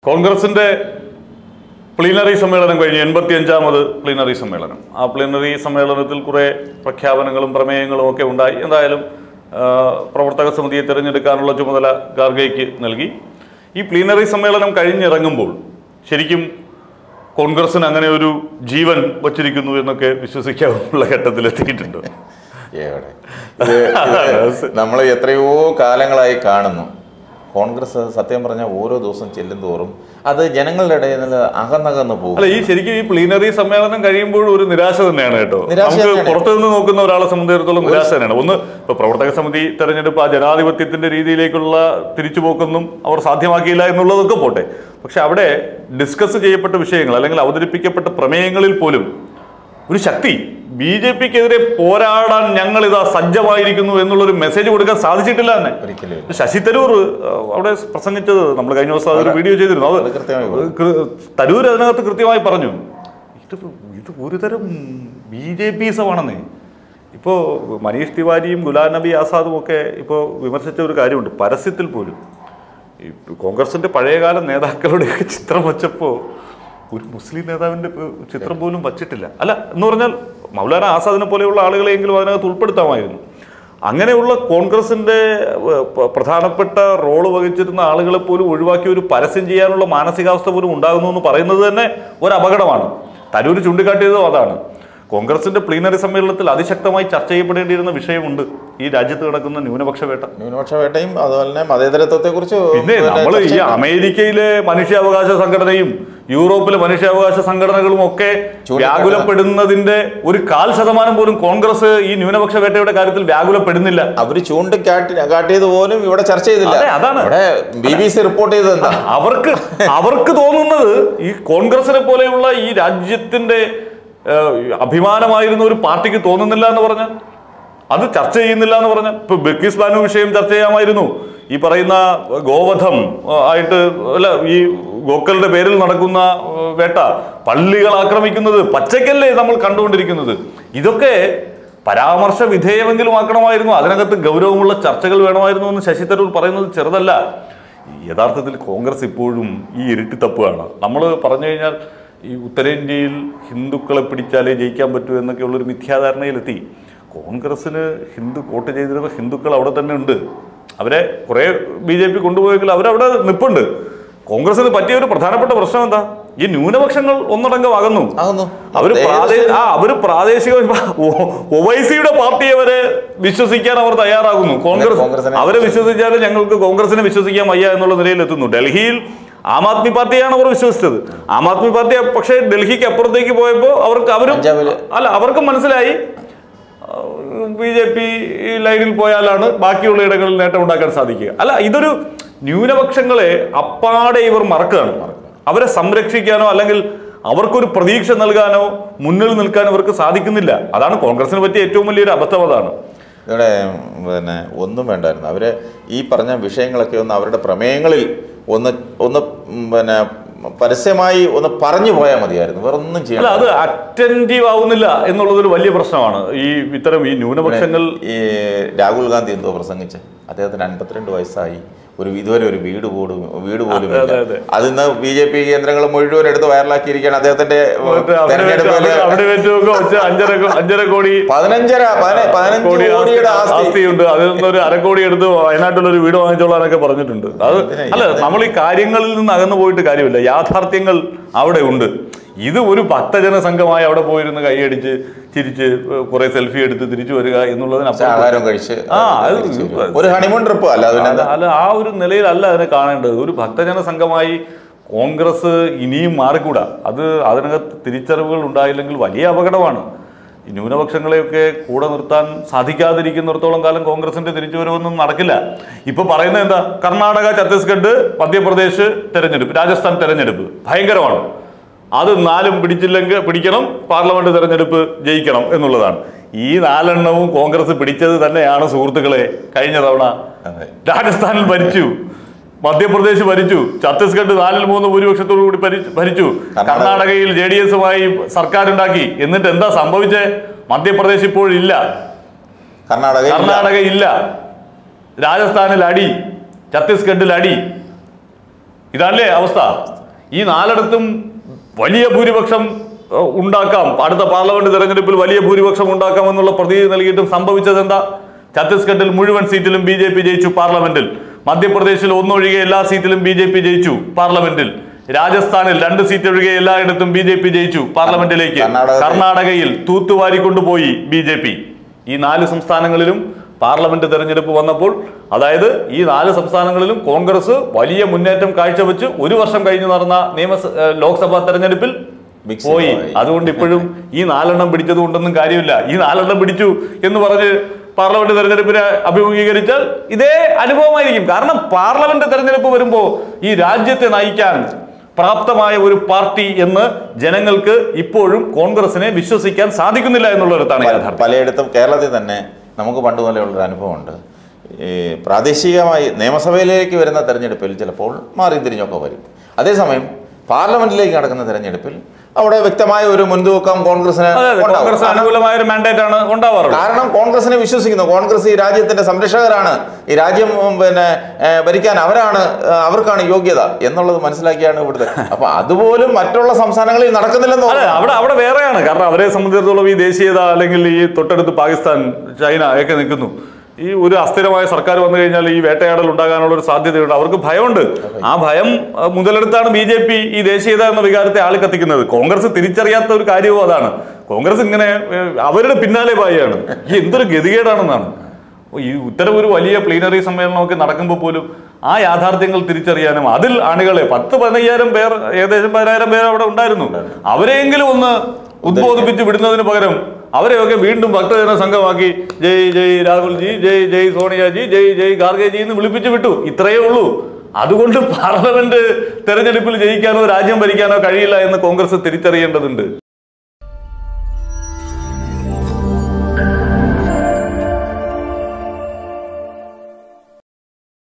കോൺഗ്രസിന്റെ പ്ലീനറി സമ്മേളനം കഴിഞ്ഞ് എൺപത്തി അഞ്ചാമത് പ്ലീനറി സമ്മേളനം ആ പ്ലീനറി സമ്മേളനത്തിൽ കുറെ പ്രഖ്യാപനങ്ങളും പ്രമേയങ്ങളും ഒക്കെ ഉണ്ടായി എന്തായാലും ആ, പ്രവർത്തക സമിതിയെ തിരഞ്ഞെടുക്കാനുള്ള ചുമതല ഗാർഗയ്ക്ക് നൽകി ഈ പ്ലീനറി സമ്മേളനം കഴിഞ്ഞിറങ്ങുമ്പോൾ ശരിക്കും കോൺഗ്രസിന് അങ്ങനെ ഒരു ജീവൻ വച്ചിരിക്കുന്നു എന്നൊക്കെ വിശ്വസിക്കാവുന്ന ഘട്ടത്തിലെത്തിയിട്ടുണ്ട് എവിടെ നമ്മൾ എത്രയോ കാലങ്ങളായി കാണുന്നു കോൺഗ്രസ് സത്യം പറഞ്ഞാൽ ഓരോ ദിവസം ചെല്ലും തോറും അത് ജനങ്ങളുടെ ഇടയിൽ നിന്ന് അകന്നകന്ന് പോകും അല്ല ഈ ശരിക്കും ഈ പ്ലീനറി സമ്മേളനം കഴിയുമ്പോൾ ഒരു നിരാശ തന്നെയാണ് കേട്ടോ നിരാശ നമുക്ക് തന്നെയാണ്. പുറത്തു നിന്ന് നോക്കുന്ന ഒരാളെ സംബന്ധിച്ചിടത്തോളം നിരാശ തന്നെയാണ് ഒന്ന് ഇപ്പൊ പ്രവർത്തക സമിതി തെരഞ്ഞെടുപ്പ് ആ ജനാധിപത്യത്തിന്റെ രീതിയിലേക്കുള്ള തിരിച്ചുപോക്കൊന്നും അവർ സാധ്യമാക്കിയില്ല എന്നുള്ളതൊക്കെ പോട്ടെ പക്ഷെ അവിടെ ഡിസ്കസ് ചെയ്യപ്പെട്ട വിഷയങ്ങൾ അല്ലെങ്കിൽ അവതരിപ്പിക്കപ്പെട്ട പ്രമേയങ്ങളിൽ പോലും ഒരു ശക്തി ബി ജെ പിക്കെതിരെ പോരാടാൻ ഞങ്ങൾ ഇതാ സജ്ജമായിരിക്കുന്നു എന്നുള്ളൊരു മെസ്സേജ് കൊടുക്കാൻ സാധിച്ചിട്ടില്ല തന്നെ ഒരിക്കലും ഇല്ല. ശശി തരൂർ അഹ് അവിടെ പ്രസംഗിച്ചത് നമ്മൾ കഴിഞ്ഞ ദിവസം അതൊരു വീഡിയോ ചെയ്തിരുന്നു അത് അത് കൃത്യമായി പറഞ്ഞു. കൃ- തരൂർ അതിനകത്ത് കൃത്യമായി പറഞ്ഞു ഇത് ഇത് ഒരുതരം ബി ജെ പി സമാണെന്നേ ഇപ്പോൾ മനീഷ് തിവാരിയും ഗുലാം നബി ആസാദും ഒക്കെ ഇപ്പോൾ വിമർശിച്ച ഒരു കാര്യമുണ്ട് പരസ്യത്തിൽ പോലും ഈ കോൺഗ്രസിന്റെ പഴയകാല നേതാക്കളുടെയൊക്കെ ചിത്രം വച്ചപ്പോൾ ഒരു മുസ്ലിം നേതാവിന്റെ പ് ചിത്രം പോലും വച്ചിട്ടില്ല അല്ല എന്ന് പറഞ്ഞാൽ മൗലാന ആസാദിനെ പോലെയുള്ള ആളുകളെയെങ്കിലും അതിനകത്ത് ഉൾപ്പെടുത്താമായിരുന്നു അങ്ങനെയുള്ള കോൺഗ്രസിന്റെ ഏഹ്, പ- പ്രധാനപ്പെട്ട റോള് വഹിച്ചിരുന്ന ആളുകളെ പോലും ഒഴിവാക്കി ഒരു പരസ്യം ചെയ്യാനുള്ള മാനസികാവസ്ഥ പോലും ഉണ്ടാകുന്നു എന്ന് പറയുന്നത് തന്നെ ഒരു അപകടമാണ് തരൂർ ചൂണ്ടിക്കാട്ടിയതും അതാണ് കോൺഗ്രസിന്റെ പ്ലീനറി സമ്മേളനത്തിൽ അതിശക്തമായി ചർച്ച ചെയ്യപ്പെടേണ്ടിയിരുന്ന വിഷയമുണ്ട് ഈ രാജ്യത്ത് നടക്കുന്ന ന്യൂനപക്ഷ വേട്ട ന്യൂനപക്ഷ വേട്ടയും അതുപോലെ തന്നെ മതേതരത്വത്തെ കുറിച്ച് പിന്നെ നമ്മൾ ഈ അമേരിക്കയിലെ മനുഷ്യാവകാശ സംഘടനയും യൂറോപ്പിലെ മനുഷ്യാവകാശ സംഘടനകളും ഒക്കെ ചൂണ്ടിക്കാട്ടുന്ന- വ്യാകുലപ്പെടുന്നതിന്റെ ഒരു കാൽ ശതമാനം പോലും കോൺഗ്രസ് ഈ ന്യൂനപക്ഷ വേട്ടയുടെ കാര്യത്തിൽ വ്യാകുലപ്പെടുന്നില്ല അവര് ചൂണ്ടിക്കാട്ടി കാട്ടിയത് പോലും ഇവിടെ ചർച്ച ചെയ്തില്ല അതെ, അതാണ്. ഇവിടെ ബി ബി സി റിപ്പോർട്ട് ചെയ്തത് എന്താ അവർക്ക് അവർക്ക് തോന്നുന്നത് ഈ കോൺഗ്രസിനെ പോലെയുള്ള ഈ രാജ്യത്തിന്റെ ഏഹ്, അഭിമാനമായിരുന്ന ഒരു പാർട്ടിക്ക് തോന്നുന്നില്ല എന്ന് പറഞ്ഞാൽ അത് ചർച്ച ചെയ്യുന്നില്ല എന്ന് പറഞ്ഞാൽ ഇപ്പൊ ബക്കീസ് ബാനു വിഷയം ചർച്ച ചെയ്യാമായിരുന്നു ഈ പറയുന്ന ഗോവധം ഏഹ്, ആയിട്ട് അല്ല ഈ ഗോക്കളുടെ പേരിൽ നടക്കുന്ന ഏഹ്, വേട്ട പള്ളികൾ ആക്രമിക്കുന്നത് പച്ചക്കല്ലേ നമ്മൾ കണ്ടുകൊണ്ടിരിക്കുന്നത് ഇതൊക്കെ പരാമർശ വിധേയമെങ്കിലും ആക്കണമായിരുന്നു അതിനകത്ത് ഗൗരവമുള്ള ചർച്ചകൾ വേണമായിരുന്നു എന്ന് ശശി തരൂർ പറയുന്നത് ചെറുതല്ല യഥാർത്ഥത്തിൽ കോൺഗ്രസ് ഇപ്പോഴും ഈ ഇരട്ടിത്തപ്പാണ് നമ്മൾ പറഞ്ഞു കഴിഞ്ഞാൽ ഈ ഉത്തരേന്ത്യയിൽ ഹിന്ദുക്കളെ പിടിച്ചാലേ ജയിക്കാൻ പറ്റൂ എന്നൊക്കെയുള്ളൊരു മിഥ്യാധാരണയിലെത്തി കോൺഗ്രസ്സിന് ഹിന്ദു വോട്ട് ചെയ്തിരുന്ന ഹിന്ദുക്കൾ അവിടെ തന്നെ ഉണ്ട് അവരെ കുറേ ബി ജെ പി കൊണ്ടുപോയെങ്കിൽ അവരവിടെ നിപ്പുണ്ട് കോൺഗ്രസിന് പറ്റിയ ഒരു പ്രധാനപ്പെട്ട പ്രശ്നം എന്താ ഈ ന്യൂനപക്ഷങ്ങൾ ഒന്നടങ്കം അകന്നു ആകുന്നു അവര് പ്രാദേ ആ അവര് പ്രാദേശിക ഒവൈസിയുടെ പാർട്ടിയെ വരെ വിശ്വസിക്കാൻ അവർ തയ്യാറാകുന്നു കോൺഗ്രസ് കോൺഗ്രസിനെ അവരെ വിശ്വസിച്ചാലും ഞങ്ങൾക്ക് കോൺഗ്രസിനെ വിശ്വസിക്കാൻ വയ്യ എന്നുള്ള നിലയിൽ എത്തുന്നു ഡൽഹിയിൽ ആം ആദ്മി പാർട്ടിയാണ് അവർ വിശ്വസിച്ചത് ആം ആദ്മി പാർട്ടി പക്ഷേ ഡൽഹിക്ക് അപ്പുറത്തേക്ക് പോയപ്പോൾ അവർക്ക് അവരും പഞ്ചാബില് അല്ല അവർക്കും മനസ്സിലായി ബി ജെ പി ലൈനിൽ പോയാലാണ് ബാക്കിയുള്ള ഇടങ്ങളിൽ നേട്ടം ഉണ്ടാക്കാൻ സാധിക്കുക അല്ല ഇതൊരു ന്യൂനപക്ഷങ്ങളെ അപ്പാടെ ഇവർ മറക്കുകയാണ് അവരെ സംരക്ഷിക്കാനോ അല്ലെങ്കിൽ അവർക്കൊരു പ്രതീക്ഷ നൽകാനോ മുന്നിൽ നിൽക്കാനോ ഇവർക്ക് സാധിക്കുന്നില്ല അതാണ് കോൺഗ്രസിന് പറ്റിയ ഏറ്റവും വലിയൊരു അബദ്ധം അതാണ് ഇവിടെ പിന്നെ ഒന്നും വേണ്ടായിരുന്നു അവര് ഈ പറഞ്ഞ വിഷയങ്ങളൊക്കെ ഒന്ന് അവരുടെ പ്രമേയങ്ങളിൽ ഒന്ന് ഒന്ന് ഉം, പിന്നെ പരസ്യമായി ഒന്ന് പറഞ്ഞു പോയാൽ മതിയായിരുന്നു വേറെ ഒന്നും അല്ല ചെയ്യണം അത് അറ്റൻറ്റീവ് ആവുന്നില്ല എന്നുള്ളതൊരു വലിയ പ്രശ്നമാണ് ഈ ഇത്തരം ഈ ന്യൂനപക്ഷങ്ങൾ ഈ രാഹുൽ ഗാന്ധി എന്തോ പ്രസംഗിച്ച് അദ്ദേഹത്തിന് അൻപത്തിരണ്ട് വയസ്സായി ഒരു ഇതുവരെ ഒരു വീട് പോലും വീട് പോലും അതെ, ഇല്ല അതെ. അതിന്ന് ബി ജെ പി കേന്ദ്രങ്ങൾ മുഴുവൻ എടുത്ത് വയറിലാക്കിയിരിക്കുകയാണ് അദ്ദേഹത്തിന്റെ മറ്റേ അവിടെ വെച്ച് തെരഞ്ഞെടുപ്പില് അവിടെ- അവിടെ വെച്ചൊക്കെ വെച്ച് അഞ്ചര അഞ്ചര കോടി പതിനഞ്ചര പതിന- പതിനഞ്ച് കോടി കോടിയുടെ ആസ്തി- ആസ്തി ആസ്തിയുണ്ട് അതിൽ നിന്ന് ഒരു അരക്കോടി എടുത്ത് വയനാട്ടിൽ ഒരു വീട് വാങ്ങിച്ചോളാനൊക്കെ പറഞ്ഞിട്ടുണ്ട് അത് എന്തിനാ? അല്ല നമ്മൾ ഈ കാര്യങ്ങളിൽ നിന്ന് അകന്നു പോയിട്ട് കാര്യമില്ല യാഥാർത്ഥ്യങ്ങൾ അവിടെ ഉണ്ട് ഇത് ഒരു ഭക്തജന സംഘമായി അവിടെ പോയിരുന്ന് കൈയടിച്ച് ചിരിച്ച് കുറെ സെൽഫി എടുത്ത് തിരിച്ചു വരിക എന്നുള്ളതിനപ്പുറം ആഹാരം കഴിച്ച് ആ, അത് തിരിച്ച് വരും. ഒരു ഹണിമൂൺ ട്രിപ്പ് അല്ല അതിന് അല്ല അല്ല, ആ ഒരു നിലയിലല്ല അതിനെ കാണേണ്ടത് ഒരു ഭക്തജന സംഘമായി കോൺഗ്രസ് ഇനിയും മാറിക്കൂടാ അത് അതിനകത്ത് തിരിച്ചറിവുകൾ ഉണ്ടായില്ലെങ്കിൽ വലിയ അപകടമാണ് ഈ ന്യൂനപക്ഷങ്ങളെയൊക്കെ കൂടെ നിർത്താൻ സാധിക്കാതിരിക്കുന്നിടത്തോളം കാലം കോൺഗ്രസിന്റെ തിരിച്ചുവരവൊന്നും നടക്കില്ല ഇപ്പൊ പറയുന്നത് എന്താ കർണാടക ഛത്തീസ്ഗഡ് മധ്യപ്രദേശ് തെരഞ്ഞെടുപ്പ് രാജസ്ഥാൻ തെരഞ്ഞെടുപ്പ് ഭയങ്കരമാണ് അത് നാലും പിടിച്ചില്ലെങ്കിൽ പിടിക്കണം പാർലമെന്റ് തെരഞ്ഞെടുപ്പ് ജയിക്കണം എന്നുള്ളതാണ് ഈ നാലെണ്ണവും കോൺഗ്രസ് പിടിച്ചത് തന്നെയാണ് സുഹൃത്തുക്കളെ കഴിഞ്ഞ തവണ അതെ. രാജസ്ഥാനിൽ ഭരിച്ചു മധ്യപ്രദേശ് ഭരിച്ചു ഛത്തീസ്ഗഡ് നാലിൽ മൂന്ന് ഭൂരിപക്ഷത്തോടു കൂടി ഭരി- ഭരിച്ചു കർണാടക- കർണാടകയിൽ ജെ ഡി എസുമായി സർക്കാർ ഉണ്ടാക്കി എന്നിട്ട് എന്താ സംഭവിച്ചേ മധ്യപ്രദേശ് ഇപ്പോഴില്ല കർണാടക ഇല്ല. കർണാടക ഇല്ല രാജസ്ഥാനിൽ അടി ഛത്തീസ്ഗഡിൽ അടി ഇതല്ലേ അവസ്ഥ ഈ നാലിടത്തും വലിയ ഭൂരിപക്ഷം ഏഹ്, ഉണ്ടാക്കാം അടുത്ത പാർലമെന്റ് തെരഞ്ഞെടുപ്പിൽ വലിയ ഭൂരിപക്ഷം ഉണ്ടാക്കാം എന്നുള്ള പ്രതീതി നൽകിയിട്ടും സംഭവിച്ചത് എന്താ ഛത്തീസ്ഗഡിൽ മുഴുവൻ സീറ്റിലും ബി ജെ പി ജയിച്ചു പാർലമെന്റിൽ മധ്യപ്രദേശിൽ ഒന്നൊഴികെ എല്ലാ സീറ്റിലും ബി ജെ പി ജയിച്ചു പാർലമെന്റിൽ രാജസ്ഥാനിൽ രണ്ട് സീറ്റ് ഒഴികെ എല്ലായിടത്തും ബി ജെ പി ജയിച്ചു പാർലമെന്റിലേക്ക് കർണാടകത്തിൽ- കർണാടകയിൽ തൂത്തുവാരി കൊണ്ടുപോയി ബി ജെ പി ഈ നാല് സംസ്ഥാനങ്ങളിലും പാർലമെന്റ് തെരഞ്ഞെടുപ്പ് വന്നപ്പോൾ അതായത് ഈ നാല് സംസ്ഥാനങ്ങളിലും കോൺഗ്രസ് വലിയ മുന്നേറ്റം കാഴ്ചവെച്ച് ഒരു വർഷം കഴിഞ്ഞ് നടന്ന നിയമസ ഏഹ് ലോക്സഭാ തെരഞ്ഞെടുപ്പിൽ Big പോയി സീറ്റായി. അതുകൊണ്ട് ഇപ്പോഴും ഈ നാലെണ്ണം പിടിച്ചത് കൊണ്ടൊന്നും കാര്യമില്ല ഈ നാലെണ്ണം പിടിച്ചു എന്ന് പറഞ്ഞ് പാർലമെന്റ് തെരഞ്ഞെടുപ്പിനെ അഭിമുഖീകരിച്ചാൽ ഇതേ അനുഭവമായിരിക്കും കാരണം പാർലമെന്റ് തെരഞ്ഞെടുപ്പ് വരുമ്പോൾ ഈ രാജ്യത്തെ നയിക്കാൻ പ്രാപ്തമായ ഒരു പാർട്ടി എന്ന് ജനങ്ങൾക്ക് ഇപ്പോഴും കോൺഗ്രസിനെ വിശ്വസിക്കാൻ സാധിക്കുന്നില്ല എന്നുള്ളൊരിടത്താണ് യാഥാർത്ഥ്യം പലയിടത്തും കേരളത്തിൽ തന്നെ നമുക്ക് പണ്ട് മുതലുള്ളൊരു അനുഭവമുണ്ട് ഈ പ്രാദേശികമായി നിയമസഭയിലേക്ക് വരുന്ന തെരഞ്ഞെടുപ്പിൽ ചിലപ്പോൾ മാറി തിരിഞ്ഞൊക്കെ വരും അതേസമയം പാർലമെന്റിലേക്ക് നടക്കുന്ന തെരഞ്ഞെടുപ്പിൽ അവിടെ വ്യക്തമായ ഒരു മുൻതൂക്കം കോൺഗ്രസിന് അതെ അതെ ഉണ്ടാവും. കോൺഗ്രസ് അനുകൂലമായ ഒരു മാൻഡേറ്റ് ആണ് ഉണ്ടാവാറുള്ളത് കാരണം കോൺഗ്രസിനെ വിശ്വസിക്കുന്നു കോൺഗ്രസ് ഈ രാജ്യത്തിന്റെ സംരക്ഷകരാണ് ഈ രാജ്യം ഉം, പിന്നെ ഏ, ഭരിക്കാൻ അവരാണ് ഏ, അവർക്കാണ് യോഗ്യത എന്നുള്ളത് മനസ്സിലാക്കിയാണ് ഇവിടുത്തെ അപ്പൊ അതുപോലും മറ്റുള്ള സംസ്ഥാനങ്ങളിൽ നടക്കുന്നില്ലെന്ന് അതെ തോന്നുന്നു അവിടെ അവിടെ വേറെയാണ് കാരണം അവരെ സംബന്ധിച്ചിടത്തോളം ഈ ദേശീയത അല്ലെങ്കിൽ ഈ തൊട്ടടുത്ത് പാകിസ്ഥാൻ ചൈന ഒക്കെ നിൽക്കുന്നു ഈ ഒരു അസ്ഥിരമായ സർക്കാർ വന്നു കഴിഞ്ഞാൽ ഈ വേട്ടയാടൽ ഉണ്ടാകാനുള്ള ഒരു സാധ്യതയുണ്ട് അവർക്ക് ഭയമുണ്ട് ആ ഭയം അഹ്, മുതലെടുത്താണ് ബി ജെ പി ഈ ദേശീയത എന്ന വികാരത്തെ ആളിക്കത്തിക്കുന്നത് കോൺഗ്രസ് തിരിച്ചറിയാത്ത ഒരു കാര്യവും അതാണ് കോൺഗ്രസ് ഇങ്ങനെ ഏഹ്, അവരുടെ പിന്നാലെ പായാണ് ഈ എന്തൊരു ഗതികേടാണെന്നാണ് ഈ ഉത്തരവ് ഒരു വലിയ പ്ലീനറി സമ്മേളനമൊക്കെ നടക്കുമ്പോൾ പോലും ആ യാഥാർത്ഥ്യങ്ങൾ തിരിച്ചറിയാനും അതിൽ അണികളെ പത്ത് പതിനയ്യായിരം പേർ ഏകദേശം പതിനായിരം പേർ അവിടെ ഉണ്ടായിരുന്നു അവരെയെങ്കിലും ഒന്ന് ഉദ്ബോധിപ്പിച്ച് വിടുന്നതിന് പകരം അവരെയൊക്കെ വീണ്ടും ഭക്തജന സംഘമാക്കി ജയ് ജയ് രാഹുൽ ജി ജയ് ജയ് സോണിയാജി ജയ് ജയ് ഖാർഗെ ജി എന്ന് വിളിപ്പിച്ച് വിട്ടു ഇത്രയേ ഉള്ളൂ അതുകൊണ്ട് പാർലമെന്റ് തെരഞ്ഞെടുപ്പിൽ ജയിക്കാനോ രാജ്യം ഭരിക്കാനോ കഴിയില്ല എന്ന് കോൺഗ്രസ് തിരിച്ചറിയേണ്ടതുണ്ട്